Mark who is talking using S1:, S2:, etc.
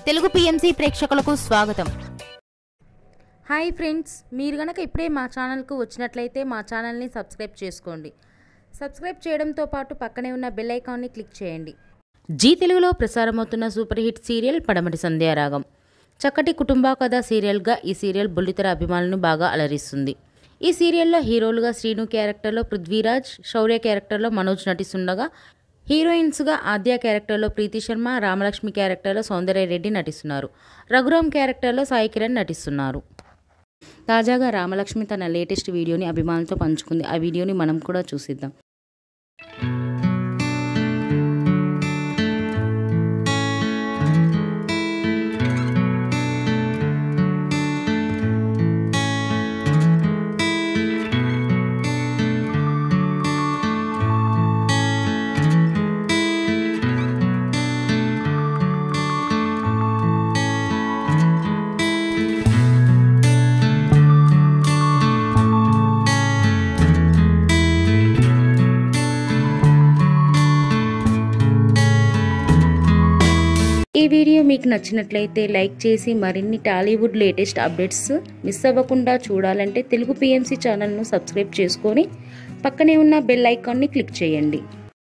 S1: Telugu PMC ప్రేక్షకులకు స్వాగతం
S2: hi friends మీరు గనక ఇప్పుడే మా ఛానల్కు వచ్చినట్లయితే మా ఛానల్ని సబ్స్క్రైబ్ చేసుకోండి సబ్స్క్రైబ్ చేయడంతో పాటు పక్కనే ఉన్న బెల్ ఐకాన్ని క్లిక్ చేయండి జీ తెలుగులో ప్రసారమవుతున్న సూపర్ హిట్ సీరియల్ పడమటి సంధ్యారాగం చక్కటి కుటుంబ కథ సీరియల్గా ఈ సీరియల్ బుల్లితెర అభిమానులను బాగా అలరిస్తుంది ఈ సీరియల్లో హీరోలుగా శ్రీను క్యారెక్టర్లో పృథ్వీరాజ్ శౌర్య క్యారెక్టర్లో మనోజ్ నటిస్తుండగా హీరోయిన్స్గా ఆద్య క్యారెక్టర్లో ప్రీతి శర్మ రామలక్ష్మి క్యారెక్టర్లో సౌందర్య రెడ్డి నటిస్తున్నారు రఘురామ్ క్యారెక్టర్లో సాయి కిరణ్ నటిస్తున్నారు తాజాగా రామలక్ష్మి తన లేటెస్ట్ వీడియోని అభిమానులతో పంచుకుంది ఆ వీడియోని మనం కూడా చూసిద్దాం ఈ వీడియో మీకు నచ్చినట్లయితే లైక్ చేసి మరిన్ని టాలీవుడ్ లేటెస్ట్ అప్డేట్స్ మిస్ అవ్వకుండా చూడాలంటే తెలుగు పిఎంసి ఛానల్ను సబ్స్క్రైబ్ చేసుకొని పక్కనే ఉన్న బెల్ ఐకాన్ని క్లిక్ చేయండి